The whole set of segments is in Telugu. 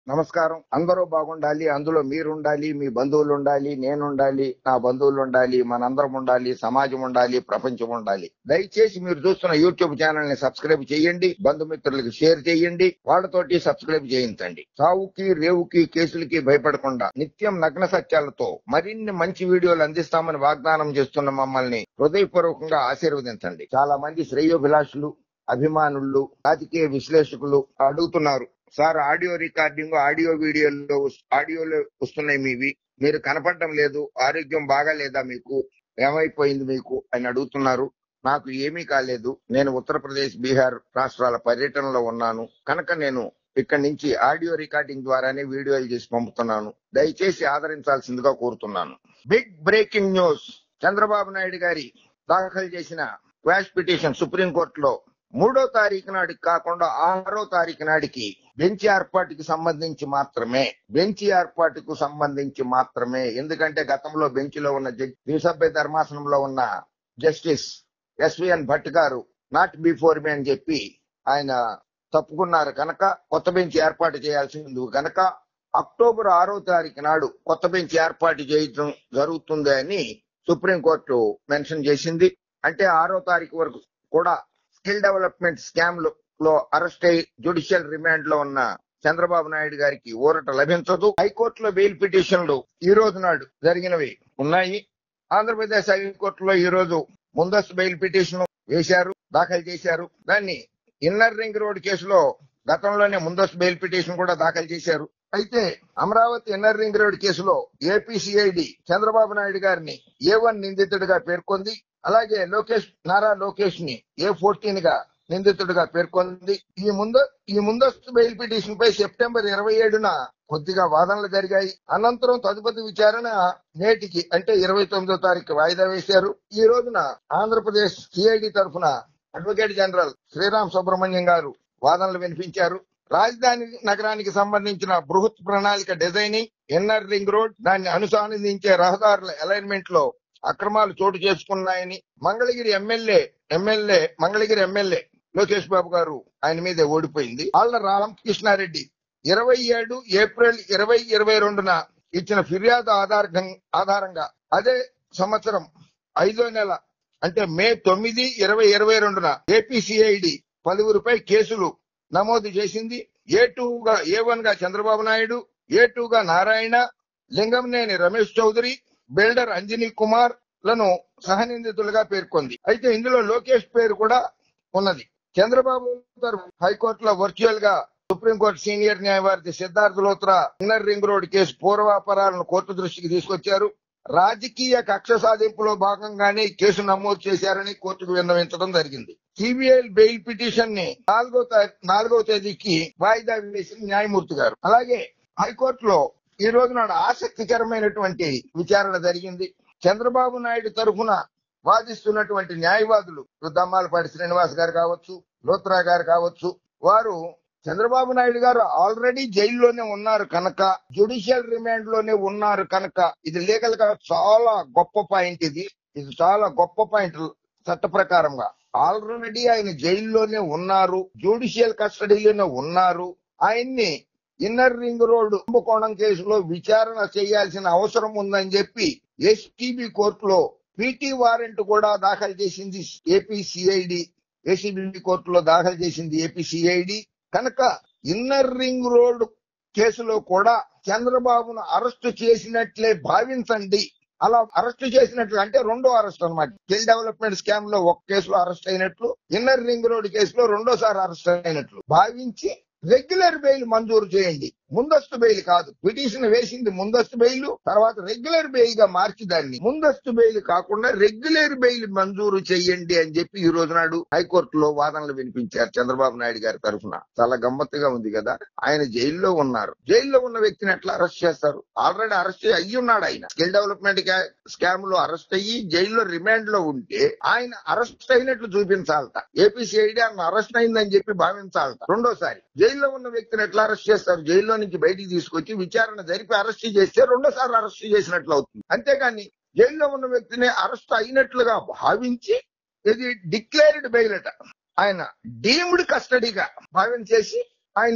నమస్కారం అందరూ బాగుండాలి అందులో మీరుండాలి మీ బంధువులు ఉండాలి నేనుండాలి నా బంధువులు ఉండాలి మనందరం ఉండాలి సమాజం ఉండాలి ప్రపంచం ఉండాలి దయచేసి మీరు చూస్తున్న యూట్యూబ్ ఛానల్ ని సబ్స్క్రైబ్ చేయండి బంధుమిత్రులకు షేర్ చేయండి వాళ్ళతోటి సబ్స్క్రైబ్ చేయించండి సావుకి రేవుకి కేసులకి భయపడకుండా నిత్యం నగ్న సత్యాలతో మరిన్ని మంచి వీడియోలు అందిస్తామని వాగ్దానం చేస్తున్న మమ్మల్ని హృదయపూర్వకంగా ఆశీర్వదించండి చాలా మంది శ్రేయోభిలాషులు అభిమానులు రాజకీయ విశ్లేషకులు అడుగుతున్నారు సార్ ఆడియో రికార్డింగ్ ఆడియో వీడియోలో ఆడియోలో వస్తున్నాయి మీవి మీరు కనపడటం లేదు ఆరోగ్యం బాగాలేదా మీకు ఏమైపోయింది మీకు అని అడుగుతున్నారు నాకు ఏమీ కాలేదు నేను ఉత్తరప్రదేశ్ బీహార్ రాష్ట్రాల పర్యటనలో ఉన్నాను కనుక నేను ఇక్కడి నుంచి ఆడియో రికార్డింగ్ ద్వారానే వీడియోలు చేసి పంపుతున్నాను దయచేసి ఆదరించాల్సిందిగా కోరుతున్నాను big breaking news Chandrababu Naidu గారి దాఖలు చేసిన క్వాష్ పిటిషన్ సుప్రీంకోర్టులో మూడో తారీఖు నాటికి కాకుండా ఆరో తారీఖు నాటికి బెంచ్ ఏర్పాటుకి సంబంధించి మాత్రమే బెంచ్ ఏర్పాటుకు సంబంధించి మాత్రమే ఎందుకంటే గతంలో బెంచ్ లో ఉన్న జడ్జి ద్విసభ్య ధర్మాసనంలో ఉన్న జస్టిస్ ఎస్విఎన్ భట్ గారు నాట్ బిఫోర్ మీ అని చెప్పి ఆయన తప్పుకున్నారు కనుక కొత్త బెంచ్ ఏర్పాటు చేయాల్సింది కనుక అక్టోబర్ ఆరో తారీఖు నాడు కొత్త బెంచ్ ఏర్పాటు చేయడం జరుగుతుంది అని సుప్రీంకోర్టు మెన్షన్ చేసింది అంటే ఆరో తారీఖు వరకు కూడా స్కిల్ డెవలప్మెంట్ స్కామ్ లో అరెస్ట్ అయి జ్యుడిషియల్ రిమాండ్ లో ఉన్న చంద్రబాబు నాయుడు గారికి ఊరట లభించదు హైకోర్టులో బెయిల్ పిటిషన్లు ఈ రోజు నాడు జరిగినవి ఉన్నాయి ఆంధ్రప్రదేశ్ హైకోర్టులో ఈ రోజు ముందస్తు బెయిల్ పిటిషన్ వేశారు దాఖలు చేశారు దాన్ని ఇన్నర్ రింగ్ రోడ్ కేసులో గతంలోనే ముందస్తు బెయిల్ పిటిషన్ కూడా దాఖలు చేశారు అయితే అమరావతి ఇన్నర్ రింగ్ రోడ్ కేసులో ఏపీసీఐడి చంద్రబాబు నాయుడు గారిని ఏ వన్ నిందితుడిగా పేర్కొంది అలాగే లోకేష్ నారా లోకేష్ ని ఏ ఫోర్టీన్ గా నిందితుడిగా పేర్కొంది ఈ ముందు ఈ ముందస్తు బెయిల్ పిటిషన్ పై సెప్టెంబర్ ఇరవై ఏడున కొద్దిగా వాదనలు జరిగాయి అనంతరం తదుపరి విచారణ నేటికి అంటే ఇరవై తొమ్మిదో తారీఖు వాయిదా వేశారు ఈ రోజున ఆంధ్రప్రదేశ్ సిఐడి తరఫున అడ్వకేట్ జనరల్ శ్రీరామ్ సుబ్రహ్మణ్యం గారు వాదనలు వినిపించారు రాజధాని నగరానికి సంబంధించిన బృహత్ ప్రణాళిక డిజైనింగ్ ఇన్నర్ రింగ్ రోడ్ దాన్ని అనుసంధానించే రహదారుల అలైన్మెంట్ లో అక్రమాలు చోటు చేసుకున్నాయని Mangalagiri MLA MLA Mangalagiri MLA Lokesh Babu గారు ఆయన మీద ఓడిపోయింది ఆళ్ల రామకృష్ణారెడ్డి ఇరవై ఏడు ఏప్రిల్ ఇరవై ఇరవై రెండున ఇచ్చిన ఫిర్యాదు ఆధారం ఆధారంగా అదే సంవత్సరం ఐదో నెల అంటే మే తొమ్మిది ఇరవై ఇరవై రెండున ఏపీసీఐడి పలువురిపై కేసులు నమోదు చేసింది ఏ గా ఏ వన్ గా చంద్రబాబు నాయుడు ఏ గా నారాయణ లింగంనేని రమేష్ చౌదరి బిల్డర్ అంజనీ కుమార్ లను సహనిందితులుగా పేర్కొంది అయితే ఇందులో లోకేష్ పేరు కూడా ఉన్నది చంద్రబాబు తరఫు హైకోర్టులో వర్చువల్ గా సుప్రీంకోర్టు సీనియర్ న్యాయవాది Siddharth Luthra inner ring road case పూర్వాపరాలను కోర్టు దృష్టికి తీసుకొచ్చారు రాజకీయ కక్ష సాధింపులో భాగంగానే ఈ కేసు నమోదు చేశారని కోర్టుకు విన్నవించడం జరిగింది సిబిఐ బెయిల్ పిటిషన్ ని నాలుగో తా- నాలుగో తేదీకి వాయిదా వేసిన న్యాయమూర్తి గారు అలాగే హైకోర్టులో ఈ రోజు నాడు ఆసక్తికరమైనటువంటి విచారణ జరిగింది చంద్రబాబు నాయుడు తరఫున వాదిస్తున్నటువంటి న్యాయవాదులు దమ్మాలపాటి శ్రీనివాస్ గారు కావచ్చు లోత్రా గారు కావచ్చు వారు చంద్రబాబు నాయుడు గారు ఆల్రెడీ జైల్లోనే ఉన్నారు కనుక జ్యుడిషియల్ రిమాండ్ లోనే ఉన్నారు కనుక ఇది లీగల్ గా చాలా గొప్ప పాయింట్ ఇది ఇది చాలా గొప్ప పాయింట్ చట్ట ప్రకారంగా ఆల్రెడీ ఆయన జైల్లోనే ఉన్నారు జ్యుడిషియల్ కస్టడీలోనే ఉన్నారు ఆయన్ని ఇన్నర్ రింగ్ రోడ్ కుంభకోణం కేసులో విచారణ చేయాల్సిన అవసరం ఉందని చెప్పి ఎస్టీబీ కోర్టులో పీటీ వారెంట్ కూడా దాఖలు చేసింది ఏపీ సిఐడి ఏసీబీ కోర్టులో దాఖలు చేసింది ఏపీ సిఐడి కనుక ఇన్నర్ రింగ్ రోడ్ కేసులో కూడా చంద్రబాబును అరెస్టు చేసినట్లే భావించండి అలా అరెస్ట్ చేసినట్లు అంటే రెండో అరెస్ట్ అన్నమాట స్కిల్ డెవలప్మెంట్ స్కామ్ లో ఒక కేసులో అరెస్ట్ అయినట్లు ఇన్నర్ రింగ్ రోడ్ కేసులో రెండోసారి అరెస్ట్ అయినట్లు భావించి రెగ్యులర్ బెయిల్ మంజూరు చేయండి ముందస్తు బెయిల్ కాదు పిటిషన్ వేసింది ముందస్తు బెయిల్ తర్వాత రెగ్యులర్ బెయిల్ గా మార్చి దాన్ని ముందస్తు బెయిల్ కాకుండా రెగ్యులర్ బెయిల్ మంజూరు చేయండి అని చెప్పి ఈ రోజు నాడు హైకోర్టులో వాదనలు వినిపించారు చంద్రబాబు నాయుడు గారి తరఫున చాలా గమ్మత్తుగా ఉంది కదా ఆయన జైల్లో ఉన్నారు జైల్లో ఉన్న వ్యక్తిని ఎట్లా అరెస్ట్ చేస్తారు ఆల్రెడీ అరెస్ట్ అయ్యి ఉన్నాడు ఆయన స్కిల్ డెవలప్మెంట్ స్కామ్ లో అరెస్ట్ అయ్యి జైల్లో రిమాండ్ లో ఉంటే ఆయన అరెస్ట్ అయినట్లు చూపించాలట ఏపీసీఐడి ఆయన అరెస్ట్ అయిందని చెప్పి భావించాలట రెండోసారి జైల్లో ఉన్న వ్యక్తిని ఎట్లా అరెస్ట్ చేస్తారు జైల్లో నుంచి బయటికి తీసుకొచ్చి విచారణ జరిపి అరెస్ట్ చేస్తే రెండోసారి అరెస్ట్ చేసినట్లు అవుతుంది అంతేగాని జైల్లో ఉన్న వ్యక్తిని అరెస్ట్ అయినట్లుగా భావించి ఇది డిక్లేర్డ్ బెయిల్ అట ఆయన డీమ్డ్ కస్టడీగా భావించేసి ఆయన్ని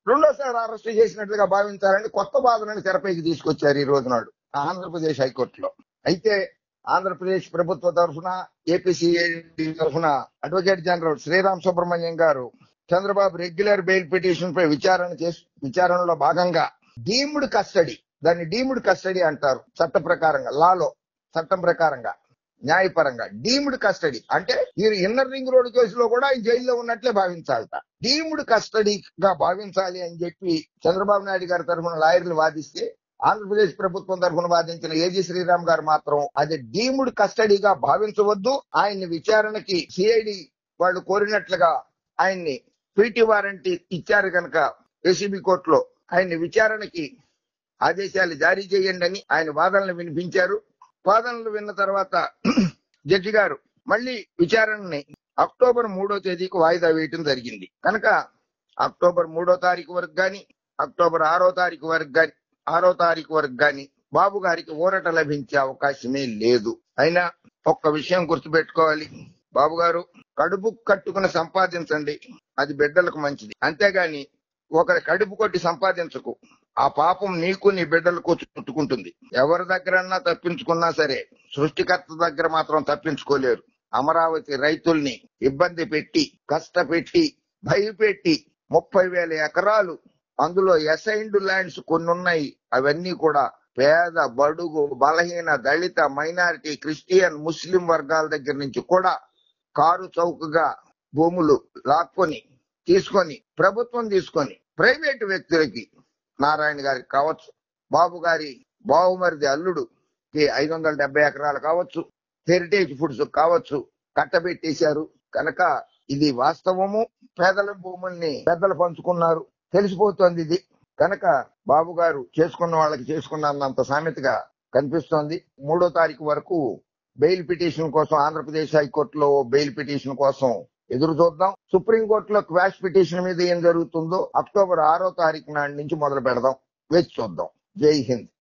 రెండోసారి అరెస్ట్ చేసినట్లుగా భావించాలని కొత్త వాదనని తెరపైకి తీసుకొచ్చారు ఈ రోజు నాడు ఆంధ్రప్రదేశ్ హైకోర్టులో అయితే ఆంధ్రప్రదేశ్ ప్రభుత్వ తరఫున ఏపీసీఐడి తరఫున అడ్వకేట్ జనరల్ శ్రీరామ్ సుబ్రహ్మణ్యం గారు చంద్రబాబు రెగ్యులర్ బెయిల్ పిటిషన్ పై విచారణ చేసి విచారణలో భాగంగా డీమ్డ్ కస్టడీ దాన్ని డీమ్డ్ కస్టడీ అంటారు చట్ట ప్రకారంగా లాలో చట్టం ప్రకారంగా న్యాయపరంగా డీమ్డ్ కస్టడీ అంటే మీరు ఇన్నర్ రింగ్ రోడ్ కేసులో కూడా ఆయన జైల్లో ఉన్నట్లే భావించాలట డీమ్డ్ కస్టడీగా భావించాలి అని చెప్పి చంద్రబాబు నాయుడు గారి తరఫున లాయర్లు వాదిస్తే ఆంధ్రప్రదేశ్ ప్రభుత్వం తరఫున వాదించిన ఏజీ శ్రీరామ్ గారు మాత్రం అది డీమ్డ్ కస్టడీగా భావించవద్దు ఆయన్ని విచారణకి సిఐడి వాళ్ళు కోరినట్లుగా ఆయన్ని పీటీ వారెంట్ ఇచ్చారు కనుక ఏసీబీ కోర్టులో ఆయన్ని విచారణకి ఆదేశాలు జారీ చేయండి అని ఆయన వాదనలు వినిపించారు వాదనలు విన్న తర్వాత జడ్జి గారు మళ్ళీ విచారణని అక్టోబర్ మూడో తేదీకి వాయిదా వేయటం జరిగింది కనుక అక్టోబర్ మూడో తారీఖు వరకు గాని అక్టోబర్ ఆరో తారీఖు వరకు గాని ఆరో తారీఖు వరకు గాని బాబు గారికి ఊరట లభించే అవకాశమే లేదు అయినా ఒక్క విషయం గుర్తుపెట్టుకోవాలి బాబు గారు కడుపు కట్టుకుని సంపాదించండి అది బిడ్డలకు మంచిది అంతేగాని ఒకరి కడుపు కొట్టి సంపాదించకు ఆ పాపం నీకు నీ బిడ్డలకు చుట్టుకుంటుంది ఎవరి దగ్గరన్నా తప్పించుకున్నా సరే సృష్టికర్త దగ్గర మాత్రం తప్పించుకోలేరు అమరావతి రైతుల్ని ఇబ్బంది పెట్టి కష్టపెట్టి భయపెట్టి ముప్పై వేల ఎకరాలు అందులో ఎసైన్డ్ ల్యాండ్స్ కొన్ని ఉన్నాయి అవన్నీ కూడా పేద బడుగు బలహీన దళిత మైనారిటీ క్రిస్టియన్ ముస్లిం వర్గాల దగ్గర నుంచి కూడా కారు చౌకగా భూములు లాక్కొని తీసుకొని ప్రభుత్వం తీసుకొని ప్రైవేటు వ్యక్తులకి నారాయణ గారికి కావచ్చు బాబు గారి బావుమరిది అల్లుడు ఐదు వందల డెబ్బై ఎకరాలు కావచ్చు హెరిటేజ్ ఫుడ్స్ కావచ్చు కట్టబెట్టేశారు కనుక ఇది వాస్తవము పేదల భూముల్ని పెద్దలు పంచుకున్నారు తెలిసిపోతోంది ఇది కనుక బాబు గారు చేసుకున్న వాళ్ళకి చేసుకున్నంత సామెతగా కనిపిస్తోంది మూడో తారీఖు వరకు బెయిల్ పిటిషన్ కోసం ఆంధ్రప్రదేశ్ హైకోర్టులో బెయిల్ పిటిషన్ కోసం ఎదురు చూద్దాం సుప్రీంకోర్టులో క్వాష్ పిటిషన్ మీద ఏం జరుగుతుందో అక్టోబర్ ఆరో తారీఖు నాటి నుంచి మొదలు పెడదాం వేచి చూద్దాం జై హింద్